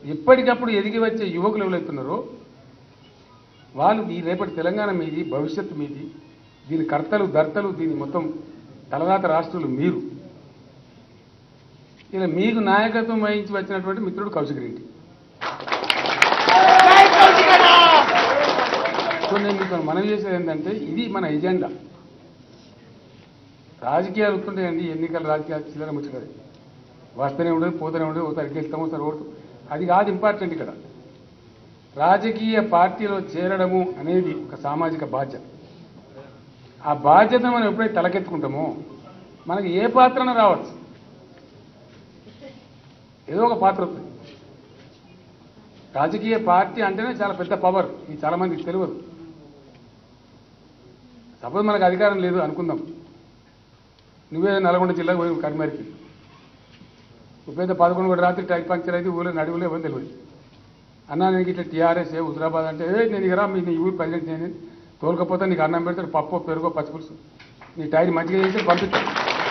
ఎప్పటికప్పుడు ఎదిగి వచ్చే యువకులు ఎవరైతున్నారో వాళ్ళు ఈ రేపటి తెలంగాణ మీది భవిష్యత్తు మీది దీని కర్తలు దర్తలు దీని మొత్తం తలరాత రాష్ట్రులు మీరు ఇలా మీకు నాయకత్వం వహించి వచ్చినటువంటి మిత్రుడు కౌశిక్ రెడ్డి సో నేను మీకు మనవి చేసేది ఏంటంటే ఇది మన ఎజెండా రాజకీయాలు వస్తుంటాయండి ఎన్నికల రాజకీయాలు చిల్లర ముచ్చటది వస్తూనే ఉండదు పోతూనే ఉండదు ఒకసారి గెలుస్తాము ఒకసారి ఓడుతాం అది కాదు ఇంపార్టెంట్ ఇక్కడ రాజకీయ పార్టీలో చేరడము అనేది ఒక సామాజిక బాధ్యత ఆ బాధ్యతను మనం ఎప్పుడైతే తలకెత్తుకుంటామో మనకి ఏ పాత్రన రావచ్చు ఏదో ఒక పాత్ర వస్తుంది రాజకీయ పార్టీ అంటేనే చాలా పెద్ద పవర్ ఇది చాలా మందికి తెలియదు సపోజ్ మనకు అధికారం లేదు అనుకుందాం నువ్వే నల్గొండ జిల్లాకు పోయి కరిమరికి ఉపేద పదకొండు కూడా రాత్రి టైర్ పంక్చర్ అయితే ఊళ్ళో నడువులో ఎవరు తెలియదు అన్నా నీకు ఇట్లా టీఆర్ఎస్ హుజరాబాద్ అంటే ఏ నేను ఇగరా మీ నీ ఊరు ప్రెసిడెంట్ నేను తోలుకపోతే నీకు అన్నం పెడతాడు పప్పు పెరుగో పచ్చిపులుసు నీ టైర్ మంచిగా చేసి పంపిస్తాడు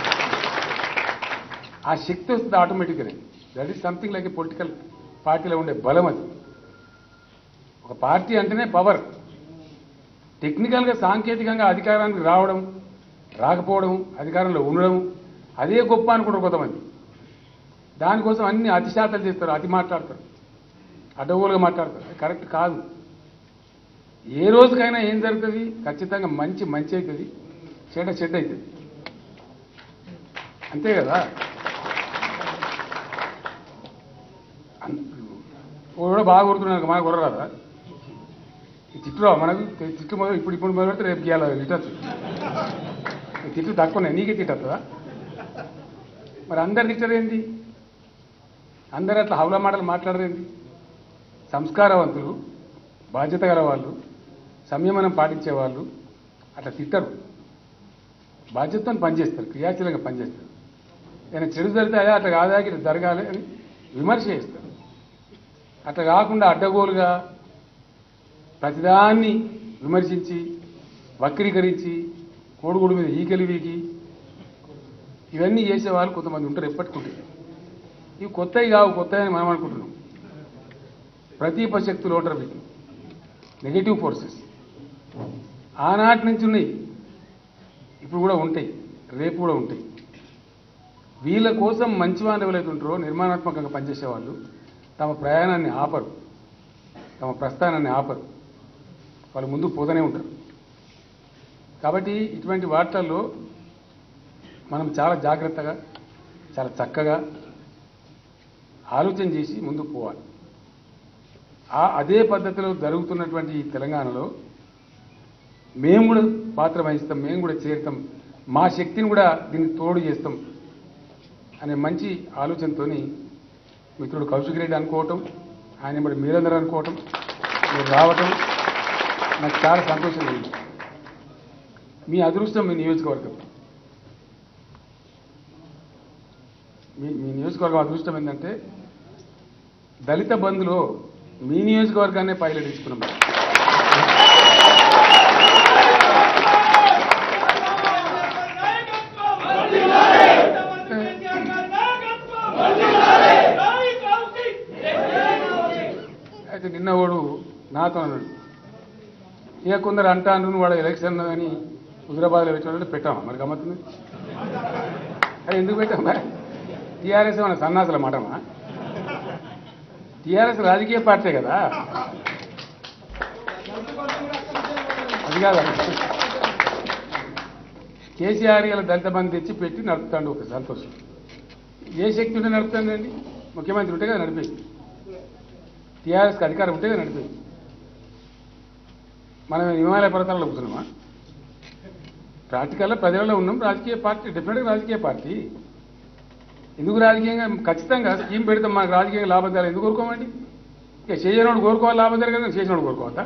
ఆ శక్తి వస్తుంది ఆటోమేటిక్గా that is something like a political పార్టీలో ఉండే బలం అది ఒక పార్టీ అంటేనే పవర్ టెక్నికల్గా సాంకేతికంగా అధికారానికి రావడం రాకపోవడం అధికారంలో ఉండడం అదే గొప్ప అనుకుంటారు కొంతమంది దానికోసం అన్ని అతిశాతాలు చేస్తారు అతి మాట్లాడతారు అడ్డగోలుగా మాట్లాడతారు అది కరెక్ట్ కాదు ఏ రోజుకైనా ఏం జరుగుతుంది ఖచ్చితంగా మంచి మంచి అవుతుంది చెడ్డ చెడ్డ అవుతుంది అంతే కదా అన్- కూడా బాగా కొడుతున్నాను మనకు కొరరాదా ఈ తిట్టురా మనకు తిట్టు మొదలు ఇప్పుడు ఇప్పుడు మొదలు పెడితే రేపు గీయాలి తిట్టచ్చు ఈ తిట్లు తక్కువనే నీకే తిట్టద్దా మరి అందరు తిట్టరేంది అందరు అట్లా హౌలా మాటలు మాట్లాడరేంది సంస్కారవంతులు బాధ్యత గల వాళ్ళు సంయమనం పాటించే వాళ్ళు అట్లా తిట్టరు బాధ్యతతో పనిచేస్తారు క్రియాశీలంగా పనిచేస్తారు నేను చెడు జరిగితే అయ్యా అట్లా కాదా ఇట్లా జరగాలి అని విమర్శ చేస్తారు అట్లా కాకుండా అడ్డగోలుగా ప్రతిదాన్ని విమర్శించి వక్రీకరించి కోడుగుడు మీద ఈకెలి వీకి ఇవన్నీ చేసేవాళ్ళు కొంతమంది ఉంటారు ఎప్పటికుంటారు ఇవి కొత్తవి కావు కొత్తవి అని మనం అనుకుంటున్నాం ప్రతీప శక్తులు ఉంటారు వీటిని నెగటివ్ ఫోర్సెస్ ఆనాటి నుంచి ఉన్నాయి ఇప్పుడు కూడా ఉంటాయి రేపు కూడా ఉంటాయి వీళ్ళ కోసం మంచి వాళ్ళు ఎవరైతే ఉంటారో నిర్మాణాత్మకంగా పనిచేసే వాళ్ళు తమ ప్రయాణాన్ని ఆపరు తమ ప్రస్థానాన్ని ఆపరు వాళ్ళు ముందు పోతూనే ఉంటారు కాబట్టి ఇటువంటి వార్తల్లో మనం చాలా జాగ్రత్తగా చాలా చక్కగా ఆలోచన చేసి ముందుకు పోవాలి ఆ అదే పద్ధతిలో జరుగుతున్నటువంటి ఈ తెలంగాణలో మేము కూడా పాత్ర వహిస్తాం మేము కూడా చేరుతాం మా శక్తిని కూడా దీనికి తోడు చేస్తాం అనే మంచి ఆలోచనతోని మిత్రుడు కౌశిక్ రెడ్డి అనుకోవటం ఆయన మరి మీరందరూ అనుకోవటం మీరు రావటం నాకు చాలా సంతోషంగా ఉంది మీ అదృష్టం మీ నియోజకవర్గం మీ మీ నియోజకవర్గం అదృష్టం ఏంటంటే దళిత బంధులో మీ నియోజకవర్గాన్నే పైలట్ ఇచ్చుకున్నాం అయితే నిన్న వాడు నాతో అన్నాడు ఇక కొందరు అంటాను వాడు ఎలక్షన్ అని హుజరాబాద్లో పెట్టాలంటే పెట్టామా మరి గమ్మత్తుంది అది ఎందుకు పెట్టామా టీఆర్ఎస్ మన సన్నాసుల మాటమా టీఆర్ఎస్ రాజకీయ పార్టీ కదా అది కాదు కేసీఆర్ ఇలా దళిత బంధు తెచ్చి పెట్టి నడుపుతాడు ఒక సంతోషం ఏ శక్తి ఉంటే నడుపుతాడండి ముఖ్యమంత్రి ఉంటే కదా నడిపేది టీఆర్ఎస్కి అధికారం ఉంటే కదా నడిపేది మనం హిమాలయ పర్వతాల్లో కూర్చున్నామా ప్రాక్టికల్గా ప్రజలలో ఉన్నాం రాజకీయ పార్టీ డెఫినెట్గా రాజకీయ పార్టీ ఎందుకు రాజకీయంగా ఖచ్చితంగా స్కీమ్ పెడితే మనకు రాజకీయంగా లాభం జరగాలి ఎందుకు కోరుకోమండి ఇక చేయనోడు కోరుకోవాలి లాభం జరగదు చేసినోడు కోరుకోవద్దా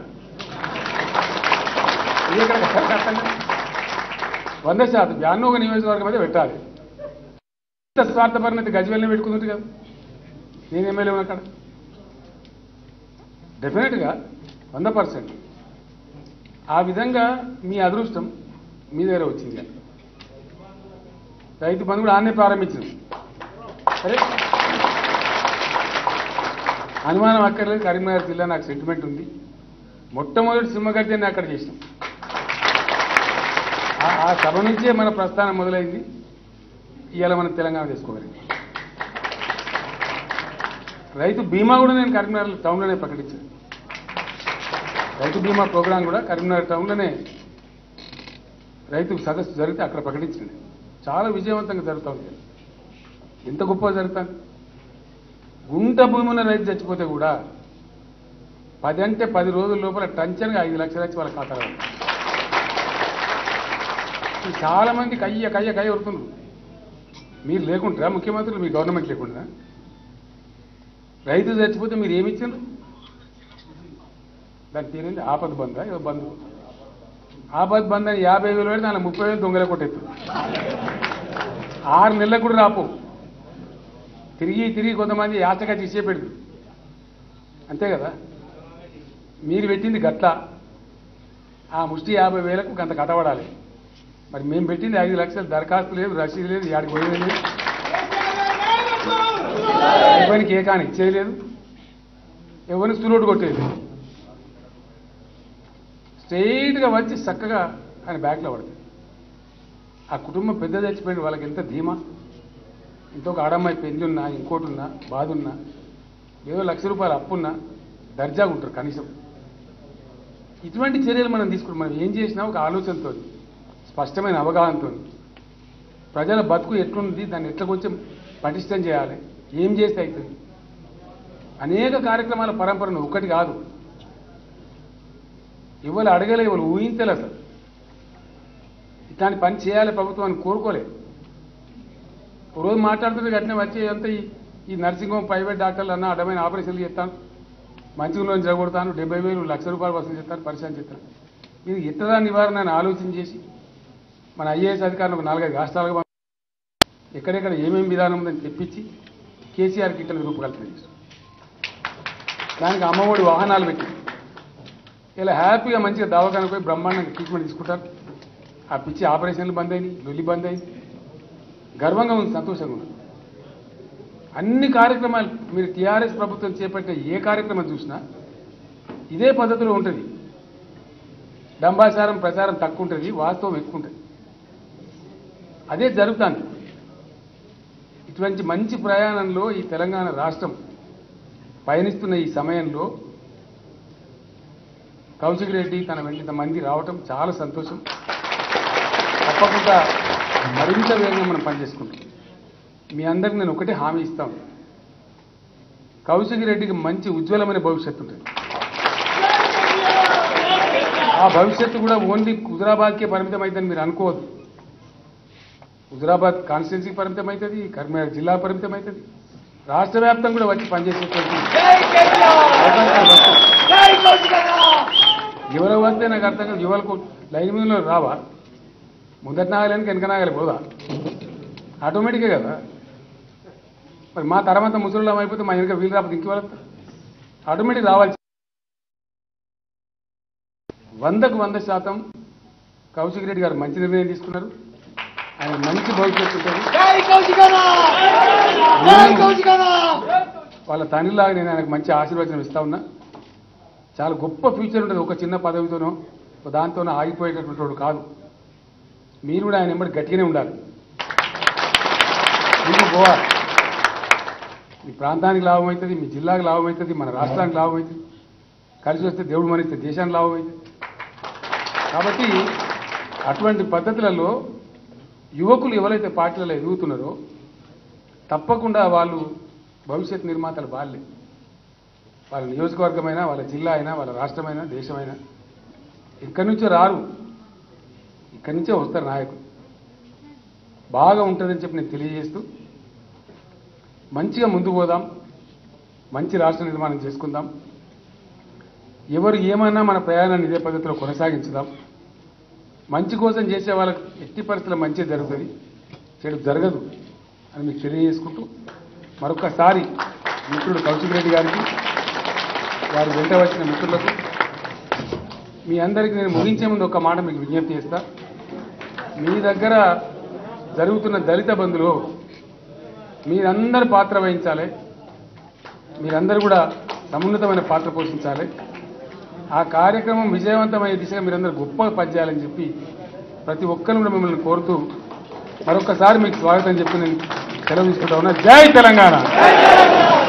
ఇది ఎక్కడ అర్థం కాదు. వంద శాతం వ్యాన్నో ఒక నియోజకవర్గం అయితే పెట్టాలి ఇంత స్వార్థపరిణతి గజ్వెల్ని పెట్టుకుంది కదా నేను ఎమ్మెల్యే ఉన్నా అక్కడ డెఫినెట్గా వంద పర్సెంట్ ఆ విధంగా మీ అదృష్టం మీ దగ్గర వచ్చింది కదా. రైతు బంధు కూడా ఆన్నే ప్రారంభించింది సరే అనుమానం అక్కర్లేదు కరీంనగర్ జిల్లా నాకు సెంటిమెంట్ ఉంది మొట్టమొదటి సింహగర్జన అక్కడ చేసినాం ఆ- ఆ సభ నుంచే మన ప్రస్థానం మొదలైంది ఇవాళ మనం తెలంగాణ తీసుకోగలిగాం రైతు బీమా కూడా నేను కరీంనగర్ టౌన్లోనే ప్రకటించాను రైతు బీమా ప్రోగ్రాం కూడా కరీంనగర్ టౌన్లోనే రైతు సదస్సు జరిగితే అక్కడ ప్రకటించింది చాలా విజయవంతంగా జరుగుతుంది ఎంత గొప్పగా జరుగుతుంది గుంట భూమి ఉన్న రైతు చచ్చిపోతే కూడా పది అంటే పది రోజుల లోపల టంచన్గా ఐదు లక్షలు వచ్చి వాళ్ళ ఖాతాలో ఉంది. ఇది చాలా మంది కయ్య కయ్య కయ్య ఉడుతున్నారు మీరు లేకుంటారా ముఖ్యమంత్రులు మీ గవర్నమెంట్ లేకుండా రైతు చచ్చిపోతే మీరు ఏమి ఇచ్చారు దాని పేరేంటి ఆపద్ బంధ ఏదో బంధు ఆపద్ బంధ్ అని యాభై వేలు పెడితే దాని ముప్పై వేలు దొంగలే కొట్టేస్తారు ఆరు నెలలకు కూడా రాపు తిరిగి తిరిగి కొంతమంది యాచగా తీసే పెడతారు అంతే కదా మీరు పెట్టింది గట్ల ఆ ముష్టి యాభై వేలకు గంత కట్టబడాలి మరి మేము పెట్టింది ఐదు లక్షలు దరఖాస్తు లేదు రసీదు లేదు యాడికి పోయేది లేదు ఎవరికి ఏ కానీ ఇచ్చేది లేదు ఎవరిని సులోటు కొట్టేది లేదు స్ట్రైట్గా వచ్చి చక్కగా ఆయన బ్యాగ్లో పడుతుంది ఆ కుటుంబం పెద్ద చచ్చిపోయిన వాళ్ళకి ఎంత ధీమా ఇంకొక ఆడమ్మాయి పెళ్లి ఉన్నా ఇంకోటి ఉన్నా బాధ ఉన్నా ఏదో లక్ష రూపాయలు అప్పున్నా దర్జాగా ఉంటారు కనీసం ఇటువంటి చర్యలు మనం తీసుకుంటాం మనం ఏం చేసినా ఒక ఆలోచనతో స్పష్టమైన అవగాహనతో ప్రజల బతుకు ఎట్లుంది దాన్ని ఎట్లా కొంచెం పటిష్టం చేయాలి ఏం చేస్తే అవుతుంది అనేక కార్యక్రమాల పరంపరను ఒకటి కాదు ఇవాళ అడగలే ఇవాళ ఊహించలే అసలు ఇట్లాంటి పని చేయాలి ప్రభుత్వం అని కోరుకోలేదు ఒక రోజు మాట్లాడుతుంటే అట్నే వచ్చే అంత ఈ ఈ నర్సింగ్ హోమ్ ప్రైవేట్ డాక్టర్లు అన్న అడ్డమైన ఆపరేషన్లు చేస్తాను మంచిగా జరగొడతాను డెబ్బై వేలు లక్ష రూపాయలు వసూలు చేస్తాను పరిశాన్ చేస్తాను ఇది ఇతర నివారణ అని ఆలోచన చేసి మన ఐఏఎస్ అధికారులు ఒక నాలుగైదు రాష్ట్రాలకు పంపి ఎక్కడెక్కడ ఏమేమి విధానం ఉందని తెప్పించి కేసీఆర్ కిట్లను రూపకల్పన చేశారు దానికి అమ్మఒడి వాహనాలు పెట్టి ఇలా హ్యాపీగా మంచిగా దవాఖానకు పోయి బ్రహ్మాండంగా ట్రీట్మెంట్ తీసుకుంటారు ఆ పిచ్చి ఆపరేషన్లు బంద్ అయినాయి లొల్లి బంద్ అయింది గర్వంగా ఉంది సంతోషంగా ఉంది అన్ని కార్యక్రమాలు మీరు టీఆర్ఎస్ ప్రభుత్వం చేపట్టిన ఏ కార్యక్రమం చూసినా ఇదే పద్ధతిలో ఉంటుంది డంబాచారం ప్రచారం తక్కువ ఉంటుంది వాస్తవం ఎక్కువ ఉంటుంది అదే జరుగుతుంది ఇటువంటి మంచి ప్రయాణంలో ఈ తెలంగాణ రాష్ట్రం పయనిస్తున్న ఈ సమయంలో కౌశిక్ రెడ్డి తన వెంట మంది రావటం చాలా సంతోషం తప్పకుండా మరింత వేగంగా మనం పనిచేసుకుంటాం మీ అందరికి నేను ఒకటే హామీ ఇస్తాను కౌశిక్ రెడ్డికి మంచి ఉజ్వలమైన భవిష్యత్తు ఉంటుంది ఆ భవిష్యత్తు కూడా ఓన్లీ హుజరాబాద్కే పరిమితం అవుతుందని మీరు అనుకోవద్దు హుజరాబాద్ కాన్స్టిట్యున్సీకి పరిమితం అవుతుంది కరీంనగర్ జిల్లా పరిమితం అవుతుంది రాష్ట్ర వ్యాప్తంగా కూడా వచ్చి పనిచేసేటువంటి అవకాశాలు వస్తాయి. యువలకు వస్తే నాకు అర్థం కాదు యువలకు లైన్ మీద రావా ముందట నాగలేనికి వెనక నాగలి పోదా ఆటోమేటికే కదా మరి మా తర్వాత ముసలిలో అయిపోతే మా వెనక వీలు రాకపోతే ఇంక వాళ్ళకి ఆటోమేటిక్ రావాలి వందకు వంద శాతం కౌశిక్ రెడ్డి గారు మంచి నిర్ణయం తీసుకున్నారు ఆయన మంచి భవిష్యత్తు ఉంటుంది వాళ్ళ తండ్రిలాగా నేను ఆయనకు మంచి ఆశీర్వచనం ఇస్తా ఉన్నా చాలా గొప్ప ఫ్యూచర్ ఉంటుంది ఒక చిన్న పదవితోనో ఒక దాంతోనో ఆగిపోయేటటువంటి వాడు కాదు మీరు కూడా ఆయన ఎంబడి గట్టిగానే ఉండాలి ముందుకు పోవాలి మీ ప్రాంతానికి లాభం అవుతుంది మీ జిల్లాకు లాభం అవుతుంది మన రాష్ట్రానికి లాభం అవుతుంది కలిసి వస్తే దేవుడు మనిస్తే దేశానికి లాభం అవుతుంది కాబట్టి అటువంటి పద్ధతులలో యువకులు ఎవరైతే పార్టీలలో ఎదుగుతున్నారో తప్పకుండా వాళ్ళు భవిష్యత్ నిర్మాతలు వాళ్ళే వాళ్ళ నియోజకవర్గమైనా వాళ్ళ జిల్లా అయినా వాళ్ళ రాష్ట్రమైనా దేశమైనా ఇక్కడి నుంచే రారు ఇక్కడి నుంచే వస్తారు నాయకులు బాగా ఉంటుందని చెప్పి నేను తెలియజేస్తూ మంచిగా ముందుకు పోదాం మంచి రాష్ట్ర నిర్మాణం చేసుకుందాం ఎవరు ఏమన్నా మన ప్రయాణాన్ని ఇదే పద్ధతిలో కొనసాగించుదాం మంచి కోసం చేసే వాళ్ళకి ఎట్టి పరిస్థితుల్లో మంచి జరుగుతుంది చెడు జరగదు అని మీకు తెలియజేసుకుంటూ మరొకసారి మిత్రుడు కౌశిక్ రెడ్డి గారికి వారి వెంట వచ్చిన మిత్రులకు మీ అందరికీ నేను ముగించే ముందు ఒక మాట మీకు విజ్ఞప్తి చేస్తా మీ దగ్గర జరుగుతున్న దళిత బంధులో మీరందరూ పాత్ర వహించాలి మీరందరూ కూడా సమున్నతమైన పాత్ర పోషించాలి ఆ కార్యక్రమం విజయవంతమయ్యే దిశగా మీరందరూ గొప్ప పనిచేయాలని చెప్పి ప్రతి ఒక్కరు కూడా మిమ్మల్ని కోరుతూ మరొకసారి మీకు స్వాగతం చెప్పి నేను సెలవు తీసుకుంటా ఉన్నా జై తెలంగాణ